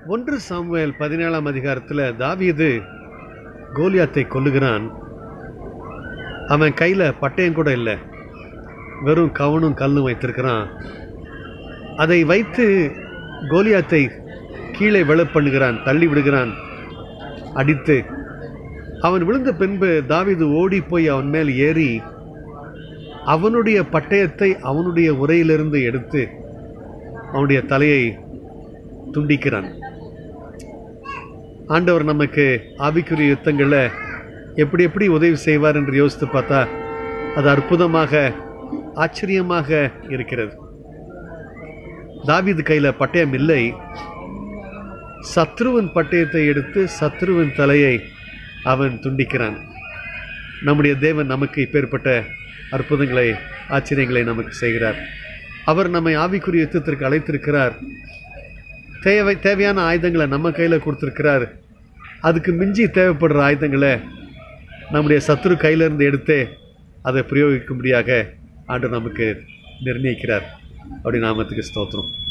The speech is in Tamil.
ஒன்று சாமுவேல் பதினேழாம் அதிகாரத்தில் தாவீது கோலியாத்தை கொல்லுகிறான் அவன் கையில் பட்டயம் கூட இல்லை வெறும் கவனும் கல்லும் வைத்திருக்கிறான் அதை வைத்து கோலியாத்தை கீழே விழ பண்ணுகிறான் தள்ளி விடுகிறான் அடித்து அவன் விழுந்த பின்பு தாவீது ஓடி போய் அவன் மேல் ஏறி அவனுடைய பட்டயத்தை அவனுடைய உரையிலிருந்து எடுத்து அவனுடைய தலையை துண்டிக்கிறான் ஆண்டவர் நமக்கு ஆவிக்குரிய யுத்தங்களில் எப்படி எப்படி உதவி செய்வார் என்று யோசித்து பார்த்தா அது அற்புதமாக ஆச்சரியமாக இருக்கிறது தாவீது கையில் பட்டயம் இல்லை சத்ருவின் பட்டயத்தை எடுத்து சத்ருவின் தலையை அவன் துண்டிக்கிறான் நம்முடைய தேவன் நமக்கு இப்பேற்பட்ட அற்புதங்களை ஆச்சரியங்களை நமக்கு செய்கிறார் அவர் நம்மை ஆவிக்குரிய யுத்தத்திற்கு அழைத்திருக்கிறார் தேவை தேவையான ஆயுதங்களை நம்ம கையில் கொடுத்துருக்கிறார் அதுக்கு மிஞ்சி தேவைப்படுற ஆயுதங்களை நம்முடைய சத்ரு கையிலிருந்து எடுத்து அதை பிரயோகிக்கும்படியாக ஆண்டு நமக்கு நிர்ணயிக்கிறார் அப்படி நாமத்துக்கு ஸ்தோத்திரம்